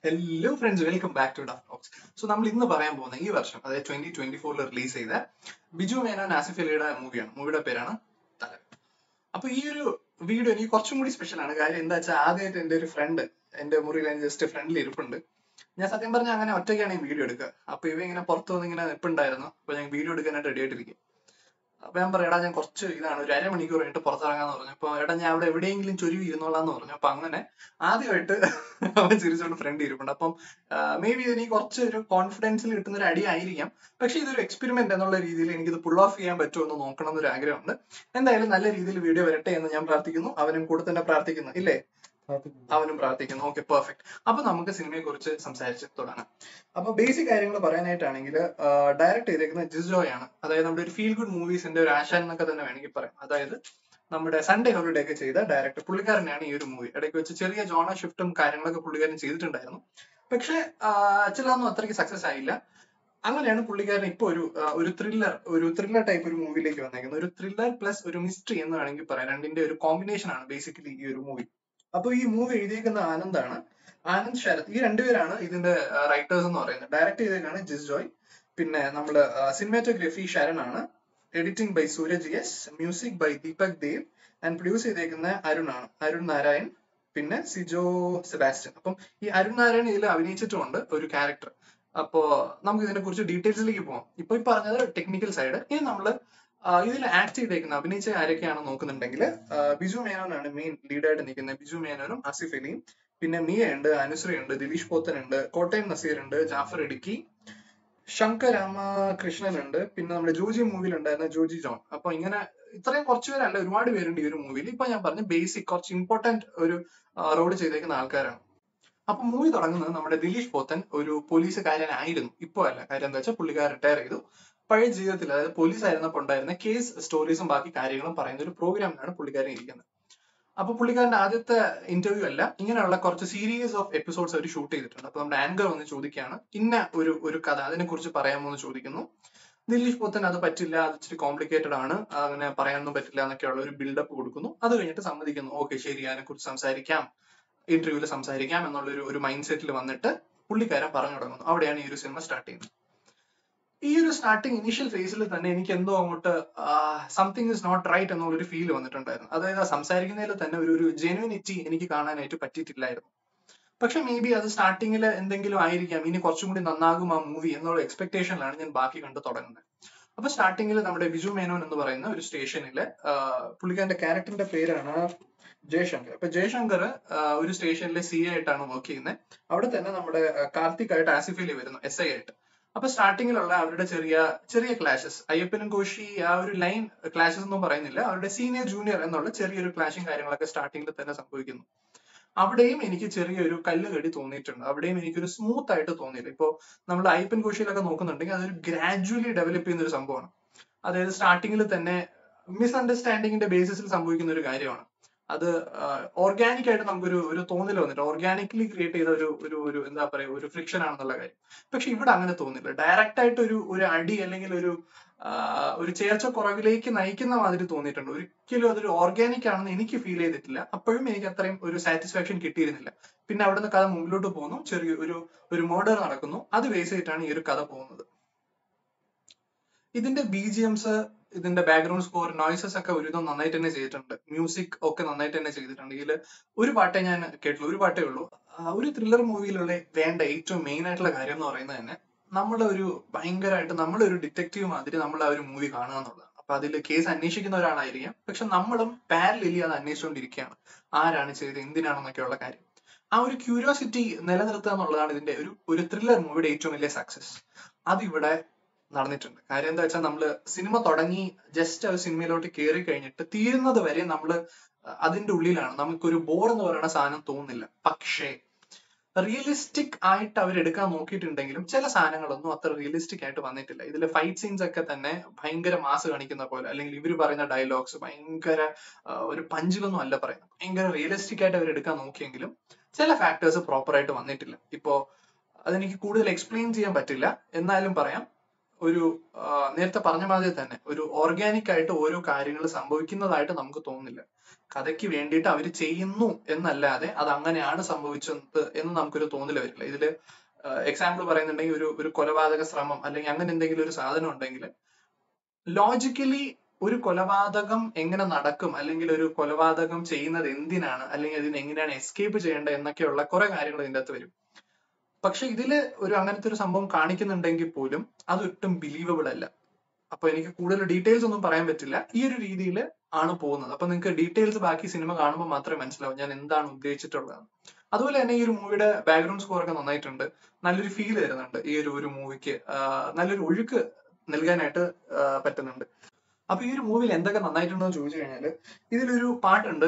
hello friends welcome back to Deaf Talks so നമ്മൾ ഇന്ന് പറയാൻ പോകുന്ന ഈ വർഷം അതായത് ട്വന്റി ട്വന്റി ഫോറിൽ റിലീസ് ചെയ്ത ബിജു മേനോൻ ആസിഫ് അലിയുടെ മൂവിയാണ് മൂവിയുടെ പേരാണ് തല അപ്പൊ ഈ ഒരു വീഡിയോ എനിക്ക് കുറച്ചും കൂടി സ്പെഷ്യൽ ആണ് കാര്യം എന്താ വെച്ചാൽ ആദ്യമായിട്ട് എന്റെ ഒരു ഫ്രണ്ട് എന്റെ മുറിയിൽ ജസ്റ്റ് ഫ്രണ്ടിൽ ഇരിപ്പുണ്ട് ഞാൻ സത്യം പറഞ്ഞാൽ അങ്ങനെ ഒറ്റയ്ക്കാണ് ഈ വീഡിയോ എടുക്കുക അപ്പൊ ഇവ ഇങ്ങനെ പുറത്തു വന്ന് ഇങ്ങനെ നിൽപ്പുണ്ടായിരുന്നു അപ്പൊ ഞാൻ വീഡിയോ എടുക്കാനായിട്ട് റെഡി ആയിട്ടിരിക്കും അപ്പൊ ഞാൻ പറയാം എടാ ഞാൻ കുറച്ച് ഇതാണ് ഒരു അരമണിക്കൂർ കഴിഞ്ഞിട്ട് പുറത്തിറങ്ങാന്ന് പറഞ്ഞു അപ്പൊ എടാ ഞാൻ അവിടെ എവിടെയെങ്കിലും ചൊരുവി ഇരുന്നോളാന്ന് പറഞ്ഞു അപ്പൊ അങ്ങനെ ആദ്യമായിട്ട് അവൻ ചിരിച്ചോണ്ട് ഫ്രണ്ട് ഇരിപ്പുണ്ട് അപ്പം മേ ബി ഇതിന് കുറച്ച് ഒരു കോൺഫിഡൻസിൽ കിട്ടുന്ന ഒരു അടി ആയിരിക്കാം പക്ഷെ ഇതൊരു എക്സ്പെരിമെന്റ് എന്നുള്ള രീതിയിൽ എനിക്കിത് പുൾ ഓഫ് ചെയ്യാൻ പറ്റുമോ എന്ന് നോക്കണം എന്നൊരു ആഗ്രഹമുണ്ട് എന്തായാലും നല്ല രീതിയിൽ വീഡിയോ വരട്ടെ എന്ന് ഞാൻ പ്രാർത്ഥിക്കുന്നു അവനും കൂടെ തന്നെ പ്രാർത്ഥിക്കുന്നു ഇല്ലേ അവനും പ്രാർത്ഥിക്കുന്നു ഓക്കെ പെർഫെക്റ്റ് അപ്പൊ നമുക്ക് സിനിമയെ കുറിച്ച് സംസാരിച്ച് തുടങ്ങാം അപ്പൊ ബേസിക് കാര്യങ്ങൾ പറയാനായിട്ടാണെങ്കിൽ ഡയറക്ട് ചെയ്തേക്കുന്നത് ജിസോയ് ആണ് അതായത് നമ്മുടെ ഒരു ഫീൽ ഗുഡ് മൂവീസിന്റെ ഒരു ആശാൻ എന്നൊക്കെ തന്നെ വേണമെങ്കിൽ പറയാം അതായത് നമ്മുടെ സൺഡേ ഹോളിഡേ ഒക്കെ ചെയ്ത ഡയറക്ടർ പുള്ളിക്കാരനാണ് ഈ ഒരു മൂവി ഇടയ്ക്ക് വെച്ച് ചെറിയ ജോണ ഷിഫ്റ്റും കാര്യങ്ങളൊക്കെ പുള്ളിക്കാരൻ ചെയ്തിട്ടുണ്ടായിരുന്നു പക്ഷെ ചിലതൊന്നും അത്രയ്ക്ക് സക്സസ് ആയില്ല അങ്ങനെയാണ് പുള്ളിക്കാരൻ ഇപ്പൊ ഒരു ആ, ഒരു ത്രില്ലർ ഒരു ത്രില്ലർ ടൈപ്പ് ഒരു മൂവിയിലേക്ക് വന്നേക്കുന്നത് ഒരു ത്രില്ലർ പ്ലസ് ഒരു മിസ്റ്ററി എന്ന് വേണമെങ്കിൽ പറയാം രണ്ടിന്റെ ഒരു കോമ്പിനേഷൻ ആണ് ബേസിക്കലി ഈ ഒരു മൂവി അപ്പൊ ഈ മൂവി എഴുതിയേക്കുന്ന ആനന്ദാണ് ആനന്ദ് ശരത് ഈ രണ്ടുപേരാണ് ഇതിന്റെ റൈറ്റേഴ്സ് എന്ന് പറയുന്നത് ഡയറക്ട് ചെയ്തേക്കാണ് ജിസ് ജോയ് പിന്നെ നമ്മള് സിനിമാറ്റോഗ്രഫി ശരൺ ആണ് editing by Sooraj S music by Deepak Dev and produce ചെയ്തേക്കുന്ന അരുൺ ആണ് അരുൺ നാരായൺ പിന്നെ സിജോ സെബാസ്റ്റ്യൻ അപ്പം ഈ അരുൺ നാരായൺ ഇതിൽ അഭിനയിച്ചിട്ടുമുണ്ട് ഒരു ക്യാരക്ടർ അപ്പോ നമുക്ക് ഇതിനെ കുറിച്ച് ഡീറ്റെയിൽസിലേക്ക് പോകാം ഇപ്പൊ ഈ പറഞ്ഞത് ടെക്നിക്കൽ സൈഡ് ഇനി നമ്മള് ഇതിൽ ആക്ട് ചെയ്തേക്കുന്ന അഭിനയിച്ച ആരൊക്കെയാണെന്ന് നോക്കുന്നുണ്ടെങ്കിൽ ബിജു മേനോനാണ് മെയിൻ ലീഡായിട്ട് നിൽക്കുന്നത് ബിജു മേനോനും ആസിഫ് അലിയും പിന്നെ മിയ ഉണ്ട് അനുശ്രീ ഉണ്ട് ദിലീഷ് പോത്തൻ ഉണ്ട് കോട്ടയം നസീർ ഉണ്ട് ജാഫർ ഇടുക്കി ശങ്കർ രാമകൃഷ്ണൻ ഉണ്ട് പിന്നെ നമ്മുടെ ജോജി മൂവിയിൽ ഉണ്ടായിരുന്ന ജോജി ജോൺ അപ്പൊ ഇങ്ങനെ ഇത്രയും കുറച്ച് പേരല്ല ഒരുപാട് പേരുണ്ട് ഈ ഒരു മൂവിയിൽ ഇപ്പൊ ഞാൻ പറഞ്ഞ ബേസിക് കുറച്ച് ഇമ്പോർട്ടന്റ് ഒരു റോഡ് ചെയ്തേക്കുന്ന ആൾക്കാരാണ് അപ്പൊ മൂവി തുടങ്ങുന്നത് നമ്മുടെ ദിലീഷ് പോത്തൻ ഒരു പോലീസുകാരനായിരുന്നു ഇപ്പോ അല്ല കാര്യം എന്താ വെച്ചാൽ പുള്ളിക്കാരൻ റിട്ടയർ ചെയ്തു പഴയ ജീവിതത്തിൽ അതായത് പോലീസ് ആയിരുന്നപ്പോൾ ഉണ്ടായിരുന്ന കേസ് സ്റ്റോറീസും ബാക്കി കാര്യങ്ങളും പറയുന്ന ഒരു പ്രോഗ്രാമിലാണ് പുള്ളിക്കാരൻ ഇരിക്കുന്നത് അപ്പൊ പുള്ളിക്കാരന്റെ ആദ്യത്തെ ഇന്റർവ്യൂ അല്ല ഇങ്ങനെയുള്ള കുറച്ച് സീരീസ് ഓഫ് എപ്പിസോഡ്സ് അവർ ഷൂട്ട് ചെയ്തിട്ടുണ്ട് അപ്പൊ നമ്മുടെ ആങ്കർ വന്ന് ചോദിക്കുകയാണ് ഇന്ന ഒരു ഒരു കഥ അതിനെ കുറിച്ച് പറയാമോ എന്ന് ചോദിക്കുന്നു ദിലീഷ് പോത്തൻ അത് പറ്റില്ല അത് ഇച്ചിരി കോംപ്ലിക്കേറ്റഡ് ആണ് അങ്ങനെ പറയാനൊന്നും പറ്റില്ല എന്നൊക്കെയുള്ള ഒരു ബിൽഡപ്പ് കൊടുക്കുന്നു അത് കഴിഞ്ഞിട്ട് സമ്മതിക്കുന്നു ഓക്കെ ശരി അതിനെ കുറിച്ച് സംസാരിക്കാം ഇന്റർവ്യൂവിൽ സംസാരിക്കാം എന്നുള്ള ഒരു ഒരു മൈൻഡ് സെറ്റിൽ വന്നിട്ട് പുള്ളിക്കാരൻ പറഞ്ഞു തുടങ്ങുന്നു അവിടെയാണ് ഈ ഒരു സിനിമ സ്റ്റാർട്ട് ചെയ്യുന്നത് ഈ ഒരു സ്റ്റാർട്ടിങ് ഇനീഷ്യൽ ഫേസിൽ തന്നെ എനിക്ക് എന്തോ അങ്ങോട്ട് സംതിങ് ഇസ് നോട്ട് റൈറ്റ് എന്നുള്ള ഒരു ഫീൽ വന്നിട്ടുണ്ടായിരുന്നു അതായത് ആ സംസാരിക്കുന്നതിൽ തന്നെ ഒരു ഒരു ജെനുവിനിറ്റി എനിക്ക് കാണാനായിട്ട് പറ്റിയിട്ടില്ലായിരുന്നു പക്ഷെ മേ ബി അത് സ്റ്റാർട്ടിങ്ങിൽ എന്തെങ്കിലും ആയിരിക്കാം ഇനി കുറച്ചും കൂടി നന്നാകും ആ മൂവി എന്നുള്ള എക്സ്പെക്ടേഷനിലാണ് ഞാൻ ബാക്കി കണ്ടു തുടങ്ങുന്നത് അപ്പൊ സ്റ്റാർട്ടിങ്ങിൽ നമ്മുടെ ബിജു മേനോൻ എന്ന് പറയുന്ന ഒരു സ്റ്റേഷനില് പുള്ളിക്കാരന്റെ ക്യാരക്ടറിന്റെ പേരാണ് ജയശങ്കർ അപ്പൊ ജയശങ്കർ ഒരു സ്റ്റേഷനിലെ സി ആയിട്ടാണ് വർക്ക് ചെയ്യുന്നത് അവിടെ തന്നെ നമ്മുടെ കാർത്തിക് ആയിട്ട് ആസിഫ് അലി വരുന്നു എസ് ഐ ആയിട്ട് അപ്പൊ സ്റ്റാർട്ടിങ്ങിലുള്ള അവരുടെ ചെറിയ ചെറിയ ക്ലാഷസ് അയ്യപ്പനും കോശി ആ ഒരു ലൈൻ ക്ലാഷസ് ഒന്നും പറയുന്നില്ല അവരുടെ സീനിയർ ജൂനിയർ എന്നുള്ള ചെറിയൊരു ക്ലാഷും കാര്യങ്ങളൊക്കെ സ്റ്റാർട്ടിങ്ങിൽ തന്നെ സംഭവിക്കുന്നു അവിടെയും എനിക്ക് ചെറിയൊരു കല്ല് കടി തോന്നിയിട്ടുണ്ട് അവിടെയും എനിക്കൊരു സ്മൂത്ത് ആയിട്ട് തോന്നിയില്ല ഇപ്പോ നമ്മൾ അയ്യപ്പൻ കോശിയിലൊക്കെ നോക്കുന്നുണ്ടെങ്കിൽ അതൊരു ഗ്രാജുവലി ഡെവലപ്പ് ചെയ്യുന്ന ഒരു സംഭവമാണ് അതായത് സ്റ്റാർട്ടിങ്ങിൽ തന്നെ മിസ്അണ്ടർസ്റ്റാൻഡിങ്ങിന്റെ ബേസിസിൽ സംഭവിക്കുന്ന ഒരു കാര്യമാണ് അത് ഓർഗാനിക് ആയിട്ട് നമുക്കൊരു ഒരു തോന്നൽ വന്നിട്ട് ഓർഗാനിക്കലി ക്രിയേറ്റ് ചെയ്ത ഒരു ഒരു ഒരു എന്താ പറയുക ഒരു ഫ്രിക്ഷൻ ആണെന്നുള്ള കാര്യം പക്ഷെ ഇവിടെ അങ്ങനെ തോന്നില്ല ഡയറക്റ്റ് ആയിട്ട് ഒരു ഒരു അടി അല്ലെങ്കിൽ ഒരു ഒരു ചേർച്ച കുറവിലേക്ക് നയിക്കുന്ന മാതിരി തോന്നിയിട്ടുണ്ട് ഒരിക്കലും അതൊരു ഓർഗാനിക് ആണെന്ന് എനിക്ക് ഫീൽ ചെയ്തിട്ടില്ല അപ്പോഴും എനിക്ക് അത്രയും ഒരു സാറ്റിസ്ഫാക്ഷൻ കിട്ടിയിരുന്നില്ല പിന്നെ അവിടുന്ന് കഥ മുമ്പിലോട്ട് പോകുന്നു ചെറിയ ഒരു ഒരു മർഡർ നടക്കുന്നു അത് ബേസ് ചെയ്തിട്ടാണ് ഈ ഒരു കഥ പോകുന്നത് ഇതിന്റെ ബി ജി എംസ് ഇതിന്റെ ബാക്ക്ഗ്രൗണ്ട് സ്കോർ നോയ്സസ് ഒക്കെ ഒരുവിധം നന്നായിട്ട് തന്നെ ചെയ്തിട്ടുണ്ട് മ്യൂസിക് ഒക്കെ നന്നായിട്ട് തന്നെ ചെയ്തിട്ടുണ്ട് ഇതിൽ ഒരു പാട്ടേ ഞാൻ കേട്ടുള്ളൂ ഒരു പാട്ടേ ഉള്ളൂ ഒരു ത്രില്ലർ മൂവിയിലുള്ള വേണ്ട ഏറ്റവും മെയിൻ ആയിട്ടുള്ള കാര്യം എന്ന് പറയുന്നത് തന്നെ നമ്മളെ ഒരു ഭയങ്കരമായിട്ട് നമ്മളൊരു ഡിറ്റക്റ്റീവ് മാതിരി നമ്മൾ ആ ഒരു മൂവി കാണുക എന്നുള്ളതാണ് അപ്പൊ അതിൽ കേസ് അന്വേഷിക്കുന്ന ഒരാളായിരിക്കാം പക്ഷെ നമ്മളും പാരലിലി അത് അന്വേഷിച്ചുകൊണ്ടിരിക്കുകയാണ് ആരാണ് ചെയ്തത് എന്തിനാണെന്നൊക്കെയുള്ള കാര്യം ആ ഒരു ക്യൂരിയോസിറ്റി നിലനിർത്തുക എന്നുള്ളതാണ് ഇതിന്റെ ഒരു ഒരു ത്രില്ലർ മൂവിയുടെ ഏറ്റവും വലിയ സക്സസ് അതിവിടെ നടന്നിട്ടുണ്ട് കാര്യം എന്താ വെച്ചാൽ നമ്മള് സിനിമ തുടങ്ങി ജസ്റ്റ് ആ സിനിമയിലോട്ട് കയറി കഴിഞ്ഞിട്ട് തീരുന്നത് വരെ നമ്മള് അതിന്റെ ഉള്ളിലാണ് നമുക്കൊരു ബോർ എന്ന് പറയുന്ന സാധനം തോന്നുന്നില്ല പക്ഷേ റിയലിസ്റ്റിക് ആയിട്ട് അവർ എടുക്കാൻ നോക്കിയിട്ടുണ്ടെങ്കിലും ചില സാധനങ്ങളൊന്നും അത്ര റിയലിസ്റ്റിക് ആയിട്ട് വന്നിട്ടില്ല ഇതിലെ ഫൈറ്റ് സീൻസ് ഒക്കെ തന്നെ ഭയങ്കര മാസ് കാണിക്കുന്ന പോലെ അല്ലെങ്കിൽ ഇവർ പറയുന്ന ഡയലോഗ്സ് ഭയങ്കര ഒരു പഞ്ചിലൊന്നും അല്ല പറയുന്നത് ഭയങ്കര റിയലിസ്റ്റിക് ആയിട്ട് അവർ എടുക്കാൻ നോക്കിയെങ്കിലും ചില ഫാക്ടേഴ്സ് പ്രോപ്പർ ആയിട്ട് വന്നിട്ടില്ല ഇപ്പോ അതെനിക്ക് കൂടുതൽ എക്സ്പ്ലെയിൻ ചെയ്യാൻ പറ്റില്ല എന്നാലും പറയാം ഒരു ആ, നേരത്തെ പറഞ്ഞ മാതിരി തന്നെ ഒരു ഓർഗാനിക് ആയിട്ട് ഓരോ കാര്യങ്ങൾ സംഭവിക്കുന്നതായിട്ട് നമുക്ക് തോന്നുന്നില്ല കഥയ്ക്ക് വേണ്ടിയിട്ട് അവർ ചെയ്യുന്നു എന്നല്ലാതെ അത് അങ്ങനെയാണ് സംഭവിച്ചത് എന്ന് നമുക്കൊരു തോന്നല് വരില്ല ഇതില് എക്സാമ്പിൾ പറയുന്നുണ്ടെങ്കിൽ ഒരു ഒരു കൊലപാതക ശ്രമം അല്ലെങ്കിൽ അങ്ങനെ എന്തെങ്കിലും ഒരു സാധനം ഉണ്ടെങ്കിൽ ലോജിക്കലി ഒരു കൊലപാതകം എങ്ങനെ നടക്കും അല്ലെങ്കിൽ ഒരു കൊലപാതകം ചെയ്യുന്നത് എന്തിനാണ് അല്ലെങ്കിൽ അതിന് എങ്ങനെയാണ് എസ്കേപ്പ് ചെയ്യേണ്ടത് എന്നൊക്കെയുള്ള കുറെ കാര്യങ്ങൾ ഇതിന്റെ അകത്ത് വരും പക്ഷെ ഇതില് ഒരു അങ്ങനത്തെ ഒരു സംഭവം കാണിക്കുന്നുണ്ടെങ്കിൽ പോലും അത് ഒട്ടും ബിലീവബിൾ അല്ല അപ്പൊ എനിക്ക് കൂടുതൽ ഡീറ്റെയിൽസ് ഒന്നും പറയാൻ പറ്റില്ല ഈ ഒരു രീതിയിൽ ആണ് പോകുന്നത് അപ്പൊ നിങ്ങൾക്ക് ഡീറ്റെയിൽസ് ബാക്കി സിനിമ കാണുമ്പോൾ മാത്രമേ മനസ്സിലാവൂ ഞാൻ എന്താണ് ഉദ്ദേശിച്ചിട്ടുള്ളത് അതുപോലെ തന്നെ ഈ ഒരു മൂവിയുടെ ബാക്ക്ഗ്രൗണ്ട് സ്കോർ ഒക്കെ നന്നായിട്ടുണ്ട് നല്ലൊരു ഫീൽ തരുന്നുണ്ട് ഈ ഒരു ഒരു മൂവിക്ക് നല്ലൊരു ഒഴുക്ക് നൽകാനായിട്ട് ആ, പറ്റുന്നുണ്ട് അപ്പൊ ഈ ഒരു മൂവിയിൽ എന്തൊക്കെ നന്നായിട്ടുണ്ടെന്ന് ചോദിച്ചു കഴിഞ്ഞാല് ഇതിലൊരു പാട്ടുണ്ട്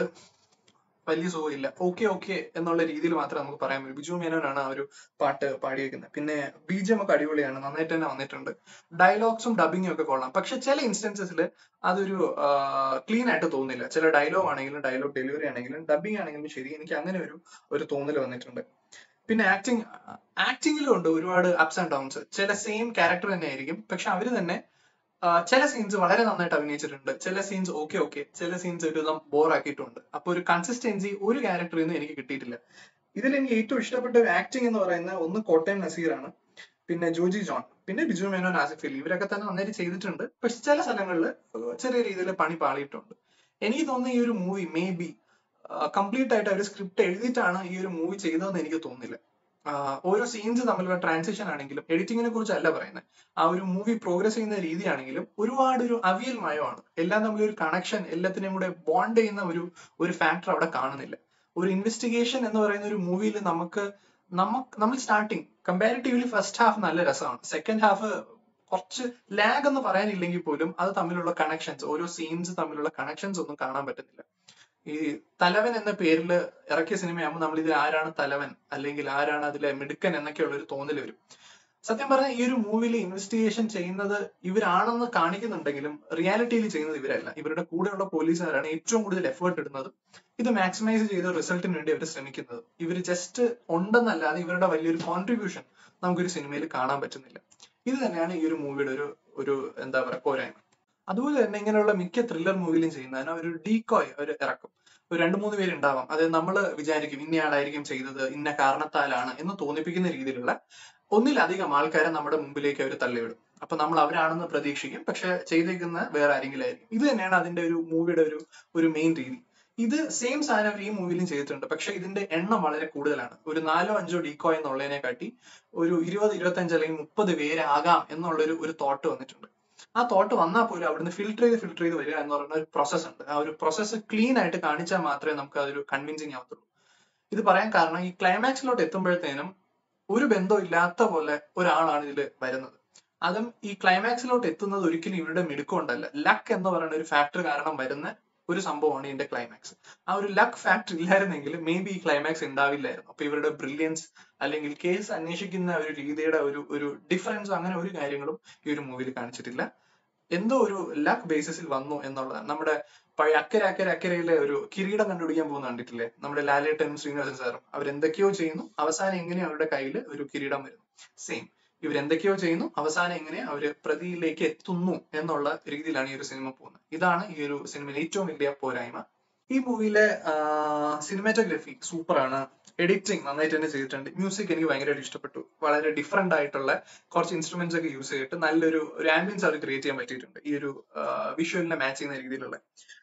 വലിയ സുഖമില്ല ഓക്കെ ഓക്കെ എന്നുള്ള രീതിയിൽ മാത്രമേ നമുക്ക് പറയാൻ പറ്റൂ ബിജു മേനോനാണ് ആ ഒരു പാട്ട് പാടിയേക്കുന്നത് പിന്നെ ബീജം ഒക്കെ അടിപൊളിയാണ് നന്നായിട്ട് തന്നെ വന്നിട്ടുണ്ട് ഡയലോഗ്സും ഡബിങ്ങും ഒക്കെ കൊള്ളാം പക്ഷെ ചില ഇൻസ്റ്റൻസസിൽ അതൊരു ക്ലീൻ ആയിട്ട് തോന്നില്ല ചില ഡയലോഗ് ആണെങ്കിലും ഡയലോഗ് ഡെലിവറി ആണെങ്കിലും ഡബിങ് ആണെങ്കിലും ശരി എനിക്ക് അങ്ങനെ ഒരു ഒരു തോന്നൽ വന്നിട്ടുണ്ട് പിന്നെ ആക്ടിങ് ആക്ടിങ്ങിലും ഉണ്ട് ഒരുപാട് അപ്സ് ആൻഡ് ഡൗൺസ് ചില സെയിം ക്യാരക്ടർ തന്നെ ആയിരിക്കും പക്ഷെ അവര് തന്നെ ആ, ചില സീൻസ് വളരെ നന്നായിട്ട് അഭിനയിച്ചിട്ടുണ്ട് ചില സീൻസ് ഓക്കെ ഓക്കെ ചില സീൻസ് ഒരു വിധം ബോർ ആക്കിയിട്ടുണ്ട് അപ്പൊ ഒരു കൺസിസ്റ്റൻസി ഒരു ക്യാരക്ടറിൽ നിന്ന് എനിക്ക് കിട്ടിയിട്ടില്ല ഇതിൽ എനിക്ക് ഏറ്റവും ഇഷ്ടപ്പെട്ട ഒരു ആക്ടിങ് എന്ന് പറയുന്നത് ഒന്ന് കോട്ടയം നസീറാണ് പിന്നെ ജോജി ജോൺ പിന്നെ ബിജു മേനോൻ ആസിഫ് അലി ഇവരൊക്കെ തന്നെ നന്നായിട്ട് ചെയ്തിട്ടുണ്ട് പക്ഷെ ചില സ്ഥലങ്ങളിൽ ചെറിയ രീതിയിൽ പണി പാളിയിട്ടുണ്ട് എനിക്ക് തോന്നുന്ന ഈ ഒരു മൂവി മേ ബി കംപ്ലീറ്റ് ആയിട്ട് ഒരു സ്ക്രിപ്റ്റ് എഴുതിയിട്ടാണ് ഈ ഒരു മൂവി ചെയ്തതെന്ന് എനിക്ക് തോന്നുന്നില്ല ആഹ് ഓരോ സീൻസ് തമ്മിലുള്ള ട്രാൻസിഷൻ ആണെങ്കിലും എഡിറ്റിങ്ങിനെ കുറിച്ചല്ല പറയുന്നത് ആ ഒരു മൂവി പ്രോഗ്രസ് ചെയ്യുന്ന രീതിയാണെങ്കിലും ഒരുപാട് ഒരു അവിയൽ മയമാണ് എല്ലാം തമ്മിൽ ഒരു കണക്ഷൻ എല്ലാത്തിനെയും കൂടെ ബോണ്ട് ചെയ്യുന്ന ഒരു ഒരു ഫാക്ടർ അവിടെ കാണുന്നില്ല ഒരു ഇൻവെസ്റ്റിഗേഷൻ എന്ന് പറയുന്ന ഒരു മൂവിയിൽ നമുക്ക് നമുക്ക് നമ്മൾ സ്റ്റാർട്ടിങ് കമ്പാരിറ്റീവ്ലി ഫസ്റ്റ് ഹാഫ് നല്ല രസമാണ് സെക്കൻഡ് ഹാഫ് കുറച്ച് ലാഗ് എന്ന് പറയാനില്ലെങ്കിൽ പോലും അത് തമ്മിലുള്ള കണക്ഷൻസ് ഓരോ സീൻസ് തമ്മിലുള്ള കണക്ഷൻസ് ഒന്നും കാണാൻ പറ്റുന്നില്ല ഈ തലവൻ എന്ന പേരിൽ ഇറക്കിയ സിനിമയാകുമ്പോൾ നമ്മൾ ഇതിൽ ആരാണ് തലവൻ അല്ലെങ്കിൽ ആരാണ് അതിലെ മിടുക്കൻ എന്നൊക്കെയുള്ള ഒരു തോന്നൽ വരും സത്യം പറഞ്ഞാൽ ഈ ഒരു മൂവിയിൽ ഇൻവെസ്റ്റിഗേഷൻ ചെയ്യുന്നത് ഇവരാണെന്ന് കാണിക്കുന്നുണ്ടെങ്കിലും റിയാലിറ്റിയിൽ ചെയ്യുന്നത് ഇവരല്ല ഇവരുടെ കൂടെയുള്ള പോലീസുകാരാണ് ഏറ്റവും കൂടുതൽ എഫേർട്ട് ഇടുന്നത് ഇത് മാക്സിമൈസ് ചെയ്ത് റിസൾട്ടിന് വേണ്ടി അവർ ശ്രമിക്കുന്നത് ഇവർ ജസ്റ്റ് ഉണ്ടെന്നല്ലാതെ ഇവരുടെ വലിയൊരു കോൺട്രിബ്യൂഷൻ നമുക്കൊരു സിനിമയിൽ കാണാൻ പറ്റുന്നില്ല ഇത് തന്നെയാണ് ഈ ഒരു മൂവിയുടെ ഒരു ഒരു എന്താ പറയുക പോരായ്മ അതുപോലെ തന്നെ ഇങ്ങനെയുള്ള മിക്ക ത്രില്ലർ മൂവിയിലും ചെയ്യുന്നതിന് ഒരു ഡീകോയ് ഒരു ഇറക്കും ഒരു രണ്ട് മൂന്ന് പേര് ഉണ്ടാവാം അത് നമ്മൾ വിചാരിക്കും ഇന്നയാളായിരിക്കും ചെയ്തത് ഇന്ന കാരണത്താലാണ് എന്ന് തോന്നിപ്പിക്കുന്ന രീതിയിലുള്ള ഒന്നിലധികം ആൾക്കാരെ നമ്മുടെ മുമ്പിലേക്ക് അവർ തള്ളിവിടും അപ്പൊ നമ്മൾ അവരാണെന്ന് പ്രതീക്ഷിക്കും പക്ഷെ ചെയ്തേക്കുന്ന വേറെ ആരെങ്കിലും ആയിരിക്കും ഇത് തന്നെയാണ് അതിന്റെ ഒരു മൂവിയുടെ ഒരു ഒരു മെയിൻ രീതി ഇത് സെയിം സാധനം അവർ ഈ മൂവിയിലും ചെയ്തിട്ടുണ്ട് പക്ഷെ ഇതിന്റെ എണ്ണം വളരെ കൂടുതലാണ് ഒരു നാലോ അഞ്ചോ ഡീക്കോ എന്നുള്ളതിനെ കാട്ടി ഒരു ഇരുപത് ഇരുപത്തഞ്ച് അല്ലെങ്കിൽ മുപ്പത് പേരാകാം എന്നുള്ളൊരു ഒരു തോട്ട് വന്നിട്ടുണ്ട് ആ തോട്ട് വന്നാൽ പോലും അവിടുന്ന് ഫിൽട്ടർ ചെയ്ത് ഫിൽട്ടർ ചെയ്ത് വരിക എന്ന് പറയുന്ന ഒരു പ്രോസസ് ഉണ്ട് ആ ഒരു പ്രോസസ്സ് ക്ലീൻ ആയിട്ട് കാണിച്ചാൽ മാത്രമേ നമുക്ക് അതൊരു കൺവിൻസിങ് ആവത്തുള്ളൂ ഇത് പറയാൻ കാരണം ഈ ക്ലൈമാക്സിലോട്ട് എത്തുമ്പോഴത്തേനും ഒരു ബന്ധവും ഇല്ലാത്ത പോലെ ഒരാളാണ് ഇതിൽ വരുന്നത് അതും ഈ ക്ലൈമാക്സിലോട്ട് എത്തുന്നത് ഒരിക്കലും ഇവരുടെ മിടുക്കൊണ്ടല്ല ലക്ക് എന്ന് പറയുന്ന ഒരു ഫാക്ടർ കാരണം വരുന്ന ഒരു സംഭവമാണ് ഇതിന്റെ ക്ലൈമാക്സ് ആ ഒരു ലക്ക് ഫാക്ടർ ഇല്ലായിരുന്നെങ്കിൽ മേ ബി ഈ ക്ലൈമാക്സ് ഉണ്ടാവില്ലായിരുന്നു അപ്പൊ ഇവരുടെ ബ്രില്യൻസ് അല്ലെങ്കിൽ കേസ് അന്വേഷിക്കുന്ന ഒരു രീതിയുടെ ഒരു ഒരു ഡിഫറൻസ് അങ്ങനെ ഒരു കാര്യങ്ങളും ഈ ഒരു മൂവിയിൽ കാണിച്ചിട്ടില്ല എന്തോ ഒരു ലക്ക് ബേസിസിൽ വന്നു എന്നുള്ളതാണ് നമ്മുടെ പഴയ അക്കരെ അക്കരെ അക്കരയിലെ ഒരു കിരീടം കണ്ടുപിടിക്കാൻ പോകുന്ന കണ്ടിട്ടില്ലേ നമ്മുടെ ലാലേട്ടനും ശ്രീനിവാസൻ സാറും അവരെന്തൊക്കെയോ ചെയ്യുന്നു അവസാനം എങ്ങനെ അവരുടെ കയ്യിൽ ഒരു കിരീടം വരുന്നു സെയിം ഇവരെന്തൊക്കെയോ ചെയ്യുന്നു അവസാനം എങ്ങനെ അവര് പ്രതിയിലേക്ക് എത്തുന്നു എന്നുള്ള രീതിയിലാണ് ഈ ഒരു സിനിമ പോകുന്നത് ഇതാണ് ഈ ഒരു സിനിമയിലെ ഏറ്റവും വലിയ പോരായ്മ ഈ മൂവിയിലെ സിനിമാറ്റോഗ്രഫി സൂപ്പറാണ് എഡിറ്റിംഗ് നന്നായിട്ട് തന്നെ ചെയ്തിട്ടുണ്ട് മ്യൂസിക് എനിക്ക് ഭയങ്കരമായിട്ട് ഇഷ്ടപ്പെട്ടു വളരെ ഡിഫറെന്റ് ആയിട്ടുള്ള കുറച്ച് ഇൻസ്ട്രുമെന്റ്സ് ഒക്കെ യൂസ് ചെയ്തിട്ട് നല്ലൊരു ഒരു ആംബിയൻസ് അവർ ക്രിയേറ്റ് ചെയ്യാൻ പറ്റിയിട്ടുണ്ട് ഈ ഒരു വിഷ്വലിനെ മാച്ച് ചെയ്യുന്ന രീതിയിലുള്ള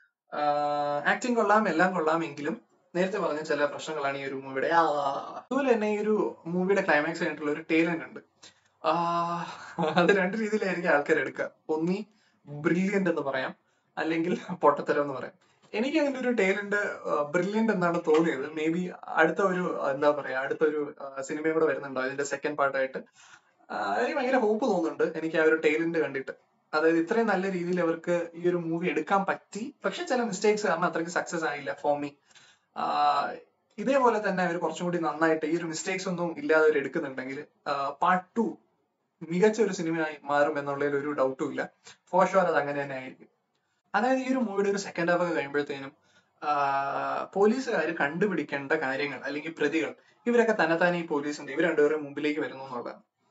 ആക്ടിങ് കൊള്ളാം എല്ലാം കൊള്ളാം എങ്കിലും നേരത്തെ പറഞ്ഞ ചില പ്രശ്നങ്ങളാണ് ഈ ഒരു മൂവിയുടെ അതുപോലെ തന്നെ ഈ ഒരു മൂവിയുടെ ക്ലൈമാക്സ് ആയിട്ടുള്ള ഒരു ടേലന്റ് ഉണ്ട് ആഹ് അത് രണ്ട് രീതിയിലായിരിക്കും ആൾക്കാർ എടുക്കുക ഒന്നി ബ്രില്യന്റ് എന്ന് പറയാം അല്ലെങ്കിൽ പൊട്ടത്തരം എന്ന് പറയാം എനിക്ക് അങ്ങനെ ഒരു ടേലന്റ് ബ്രില്യന്റ് എന്നാണ് തോന്നിയത് മേ ബി അടുത്ത ഒരു എന്താ പറയാ അടുത്ത ഒരു സിനിമയും കൂടെ വരുന്നുണ്ടോ അതിന്റെ സെക്കൻഡ് പാർട്ടായിട്ട് എനിക്ക് ഭയങ്കര ഹോപ്പ് തോന്നുന്നുണ്ട് എനിക്ക് ആ ഒരു ടേലന്റ് കണ്ടിട്ട് അതായത് ഇത്രയും നല്ല രീതിയിൽ അവർക്ക് ഈ ഒരു മൂവി എടുക്കാൻ പറ്റി പക്ഷെ ചില മിസ്റ്റേക്സ് കാരണം അത്രയ്ക്ക് സക്സസ് ആയില്ല ഫോർ മീ ഇതേപോലെ തന്നെ അവർ കുറച്ചും കൂടി നന്നായിട്ട് ഈ ഒരു മിസ്റ്റേക്സ് ഒന്നും ഇല്ലാതെ അവർ എടുക്കുന്നുണ്ടെങ്കിൽ പാർട്ട് ടു മികച്ച ഒരു സിനിമയായി മാറും എന്നുള്ളതിൽ ഒരു ഡൗട്ടും ഇല്ല ഫോർ ഷുവർ അത് അങ്ങനെ തന്നെ ആയിരിക്കും അതായത് ഈ ഒരു മൂവിയുടെ ഒരു സെക്കൻഡ് ഹാഫ് ഒക്കെ കഴിയുമ്പോഴത്തേനും പോലീസുകാർ കണ്ടുപിടിക്കേണ്ട കാര്യങ്ങൾ അല്ലെങ്കിൽ പ്രതികൾ ഇവരൊക്കെ തന്നെ തന്നെ ഈ പോലീസിന്റെ ഇവർ രണ്ടുപേരും മുമ്പിലേക്ക് വരുന്നു എന്നുള്ളതാണ്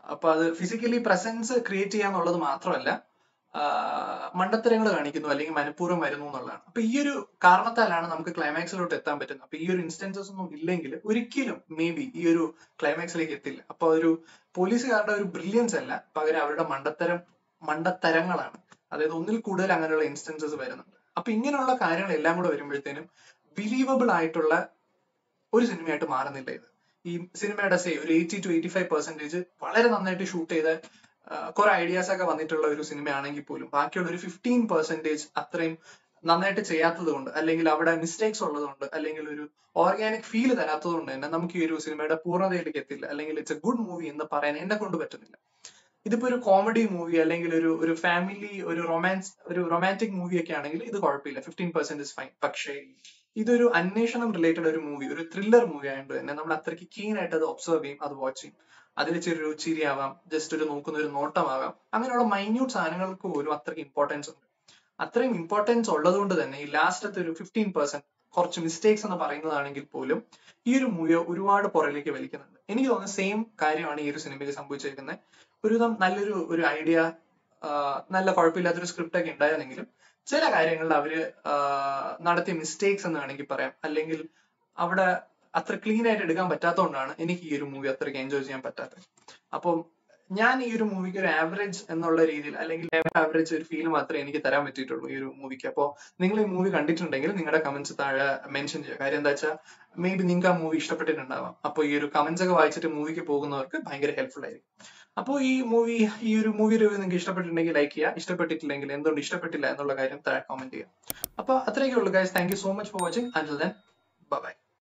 അപ്പൊ അത് ഫിസിക്കലി പ്രസൻസ് ക്രിയേറ്റ് ചെയ്യാന്നുള്ളത് മാത്രമല്ല മണ്ടത്തരങ്ങൾ കാണിക്കുന്നു അല്ലെങ്കിൽ മനഃപൂർവ്വം വരുന്നു എന്നുള്ളതാണ് അപ്പൊ ഈ ഒരു കാരണത്താലാണ് നമുക്ക് ക്ലൈമാക്സിലോട്ട് എത്താൻ പറ്റുന്നത് അപ്പൊ ഈ ഒരു ഇൻസ്റ്റൻസസ് ഒന്നും ഇല്ലെങ്കിൽ ഒരിക്കലും മേ ബി ഈ ഒരു ക്ലൈമാക്സിലേക്ക് എത്തില്ല അപ്പൊ ഒരു പോലീസുകാരുടെ ഒരു ബ്രില്യൻസ് അല്ല പകരം അവരുടെ മണ്ടത്തരം മണ്ടത്തരങ്ങളാണ് അതായത് ഒന്നിൽ കൂടുതൽ അങ്ങനെയുള്ള ഇൻസ്റ്റൻസസ് വരുന്നുണ്ട് അപ്പൊ ഇങ്ങനെയുള്ള കാര്യങ്ങൾ എല്ലാം കൂടെ വരുമ്പോഴത്തേനും ബിലീവബിൾ ആയിട്ടുള്ള ഒരു സിനിമയായിട്ട് മാറുന്നില്ല ഇത് ഈ സിനിമയുടെ സേ ഒരു eighty to eighty five percentage വളരെ നന്നായിട്ട് ഷൂട്ട് ചെയ്ത കുറെ ഐഡിയാസ് ഒക്കെ വന്നിട്ടുള്ള ഒരു സിനിമയാണെങ്കിൽ പോലും ബാക്കിയുള്ള ഒരു ഫിഫ്റ്റീൻ പെർസെന്റേജ് അത്രയും നന്നായിട്ട് ചെയ്യാത്തത് കൊണ്ട് അല്ലെങ്കിൽ അവിടെ മിസ്റ്റേക്സ് ഉള്ളത് കൊണ്ട് അല്ലെങ്കിൽ ഒരു ഓർഗാനിക് ഫീൽ തരാത്തത് കൊണ്ട് തന്നെ നമുക്ക് ഈ ഒരു സിനിമയുടെ പൂർണ്ണതയിലേക്ക് എത്തില്ല അല്ലെങ്കിൽ ഇറ്റ്സ് എ ഗുഡ് മൂവി എന്ന് പറയാൻ എന്നെ കൊണ്ട് പറ്റുന്നില്ല ഇതിപ്പോ ഒരു കോമഡി മൂവി അല്ലെങ്കിൽ ഒരു ഒരു ഫാമിലി ഒരു റൊമാൻസ് ഒരു റൊമാൻറ്റിക് മൂവി ഒക്കെ ആണെങ്കിൽ ഇത് കുഴപ്പമില്ല ഫിഫ്റ്റീൻ പെർസെന്റ് ഇസ് ഫൈൻ പക്ഷേ ഇതൊരു അന്വേഷണം റിലേറ്റഡ് ഒരു മൂവി ഒരു ത്രില്ലർ മൂവി ആയതുകൊണ്ട് തന്നെ നമ്മൾ അത്രയ്ക്ക് കീൻ ആയിട്ട് അത് ഒബ്സർവ് ചെയ്യും അത് വാച്ച് ചെയ്യും അതിൽ ചെറിയൊരു ചിരിയാവാം ജസ്റ്റ് ഒരു നോക്കുന്ന ഒരു നോട്ടമാവാം അങ്ങനെയുള്ള മൈന്യൂട്ട് സാധനങ്ങൾക്ക് പോലും അത്രയ്ക്ക് ഇമ്പോർട്ടൻസ് ഉണ്ട് അത്രയും ഇമ്പോർട്ടൻസ് ഉള്ളത് കൊണ്ട് തന്നെ ഈ ലാസ്റ്റത്തെ ഒരു ഫിഫ്റ്റീൻ പെർസെന്റ് കുറച്ച് മിസ്റ്റേക്സ് എന്ന് പറയുന്നതാണെങ്കിൽ പോലും ഈ ഒരു മൂവിയെ ഒരുപാട് പുറകിലേക്ക് വലിക്കുന്നുണ്ട് എനിക്ക് തോന്നുന്നു സെയിം കാര്യമാണ് ഈ ഒരു സിനിമയ്ക്ക് സംഭവിച്ചിരിക്കുന്നത് ഒരുവിധം നല്ലൊരു ഒരു ഐഡിയ നല്ല കുഴപ്പമില്ലാത്തൊരു സ്ക്രിപ്റ്റ് ഒക്കെ ഉണ്ടായിരുന്നെങ്കിലും ചില കാര്യങ്ങളിൽ അവര് നടത്തിയ മിസ്റ്റേക്സ് എന്ന് വേണമെങ്കിൽ പറയാം അല്ലെങ്കിൽ അവിടെ അത്ര ക്ലീൻ ആയിട്ട് എടുക്കാൻ പറ്റാത്തതുകൊണ്ടാണ് എനിക്ക് ഈ ഒരു മൂവി അത്രയ്ക്ക് എൻജോയ് ചെയ്യാൻ പറ്റാത്തത് അപ്പം ഞാൻ ഈ ഒരു മൂവിക്ക് ഒരു ആവറേജ് എന്നുള്ള രീതിയിൽ അല്ലെങ്കിൽ ആവറേജ് ഒരു ഫീൽ മാത്രമേ എനിക്ക് തരാൻ പറ്റിയിട്ടുള്ളൂ ഈ ഒരു മൂവിക്ക് അപ്പോൾ നിങ്ങൾ ഈ മൂവി കണ്ടിട്ടുണ്ടെങ്കിൽ നിങ്ങളുടെ കമന്റ്സ് താഴെ മെൻഷൻ ചെയ്യുക കാര്യം എന്താ വെച്ചാൽ മേ ബി നിങ്ങൾക്ക് ആ മൂവി ഇഷ്ടപ്പെട്ടിട്ടുണ്ടാവാം അപ്പോൾ ഈ ഒരു കമന്റ്സ് ഒക്കെ വായിച്ചിട്ട് മൂവിക്ക് പോകുന്നവർക്ക് ഭയങ്കര ഹെൽപ്ഫുൾ ആയിരിക്കും അപ്പോൾ ഈ മൂവി ഈ ഒരു മൂവി റിവ്യൂ നിങ്ങൾക്ക് ഇഷ്ടപ്പെട്ടിട്ടുണ്ടെങ്കിൽ ലൈക്ക് ചെയ്യുക ഇഷ്ടപ്പെട്ടിട്ടില്ലെങ്കിൽ എന്തുകൊണ്ട് ഇഷ്ടപ്പെട്ടില്ല എന്നുള്ള കാര്യം താഴെ കമന്റ് ചെയ്യുക അപ്പോൾ അത്രയൊക്കെ ഉള്ളൂ guys thank you so much for watching until then by